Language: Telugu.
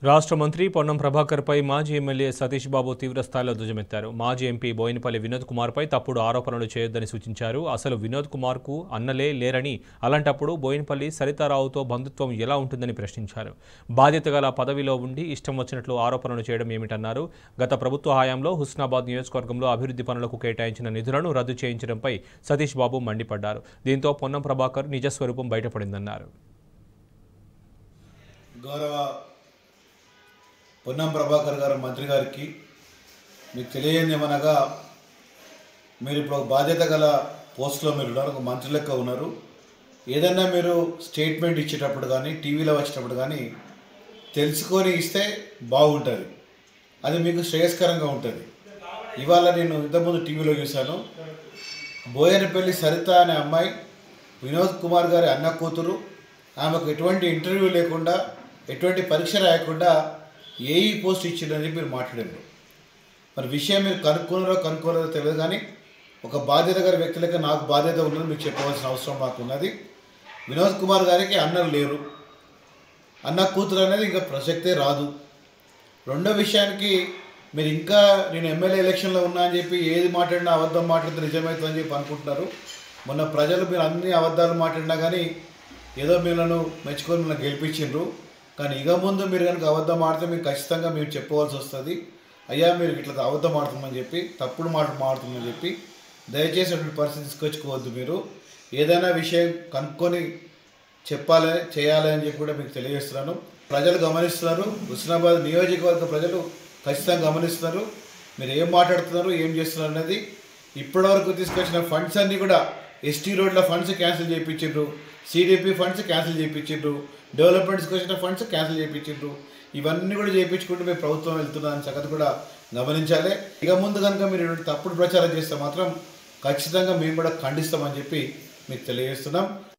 రాష్ట్ర మంత్రి పొన్నం ప్రభాకర్పై మాజీ ఎమ్మెల్యే సతీష్ బాబు తీవ్రస్థాయిలో ధ్వజమెత్తారు మాజీ ఎంపీ బోయినపల్లి వినోద్ కుమార్పై తప్పుడు ఆరోపణలు చేయొద్దని సూచించారు అసలు వినోద్ కుమార్కు అన్నలే లేరని అలాంటప్పుడు బోయినపల్లి సరితారావుతో బంధుత్వం ఎలా ఉంటుందని ప్రశ్నించారు బాధ్యత గల పదవిలో ఉండి ఇష్టం వచ్చినట్లు ఆరోపణలు చేయడం ఏమిటన్నారు గత ప్రభుత్వ హయాంలో హుస్నాబాద్ నియోజకవర్గంలో అభివృద్ధి పనులకు కేటాయించిన నిధులను రద్దు చేయించడంపై సతీష్ బాబు మండిపడ్డారు దీంతో పొన్నం ప్రభాకర్ నిజస్వరూపం బయటపడిందన్నారు గౌరవ పొన్నం ప్రభాకర్ గారు మంత్రి గారికి మీకు తెలియంది ఏమనగా మీరు ఇప్పుడు ఒక బాధ్యత గల పోస్ట్లో మీరు ఉన్నారు ఒక మంత్రి లెక్క ఉన్నారు ఏదన్నా మీరు స్టేట్మెంట్ ఇచ్చేటప్పుడు కానీ టీవీలో వచ్చేటప్పుడు కానీ తెలుసుకొని ఇస్తే బాగుంటుంది అది మీకు శ్రేయస్కరంగా ఉంటుంది ఇవాళ నేను ఇంతకుముందు టీవీలో చూశాను బోయనపల్లి సరిత అనే అమ్మాయి వినోద్ కుమార్ గారి అన్న కూతురు ఆమెకు ఎటువంటి ఇంటర్వ్యూ లేకుండా ఎటువంటి పరీక్ష రాయకుండా ఏఈ పోస్ట్ ఇచ్చిందని చెప్పి మీరు మాట్లాడారు మరి విషయం మీరు కనుక్కున్నారో కనుక్కోలేదో తెలియదు కానీ ఒక బాధ్యత గారి వ్యక్తులకి నాకు బాధ్యత ఉన్నది మీకు చెప్పవలసిన అవసరం మాకు ఉన్నది వినోద్ కుమార్ గారికి అన్నలు లేరు అన్న కూతురు అనేది ఇంకా ప్రసక్తే రాదు రెండో విషయానికి మీరు ఇంకా నేను ఎమ్మెల్యే ఎలక్షన్లో ఉన్నా అని చెప్పి ఏది మాట్లాడినా అబద్ధం మాట్లాడితే నిజమవుతుందని చెప్పి అనుకుంటున్నారు మొన్న ప్రజలు మీరు అన్ని అబద్ధాలు మాట్లాడినా కానీ ఏదో మీలను మెచ్చుకొని మిమ్మల్ని గెలిపించిండ్రు కానీ ఇక ముందు మీరు కనుక అబద్ధం ఆడితే మీరు ఖచ్చితంగా మీరు చెప్పవలసి వస్తుంది అయ్యా మీరు ఇట్లా అబద్ధం ఆడుతుందని చెప్పి తప్పుడు మాట మాడుతుందని చెప్పి దయచేసి అటువంటి పరిస్థితి తీసుకొచ్చుకోవద్దు మీరు ఏదైనా విషయం కనుక్కొని చెప్పాలని చేయాలి అని చెప్పి కూడా మీకు తెలియజేస్తున్నాను ప్రజలు గమనిస్తున్నారు హుస్నాబాద్ నియోజకవర్గ ప్రజలు ఖచ్చితంగా గమనిస్తున్నారు మీరు ఏం మాట్లాడుతున్నారు ఏం చేస్తున్నారు అనేది ఇప్పటివరకు తీసుకొచ్చిన ఫండ్స్ అన్నీ కూడా ఎస్టీ రోడ్ల ఫండ్స్ క్యాన్సిల్ చేయించిండ్రు సిడిపి ఫండ్స్ క్యాన్సిల్ చేయించిండ్రు డెవలప్మెంట్స్కి వచ్చిన ఫండ్స్ క్యాన్సిల్ చేయించిండ్రు ఇవన్నీ కూడా చేయించుకుంటూ మేము ప్రభుత్వం వెళ్తున్నారని సంగతి కూడా గమనించాలి ఇక ముందు కనుక మీరు ఇటువంటి తప్పుడు ప్రచారం చేస్తే మాత్రం ఖచ్చితంగా మేము కూడా ఖండిస్తామని చెప్పి మీకు తెలియజేస్తున్నాం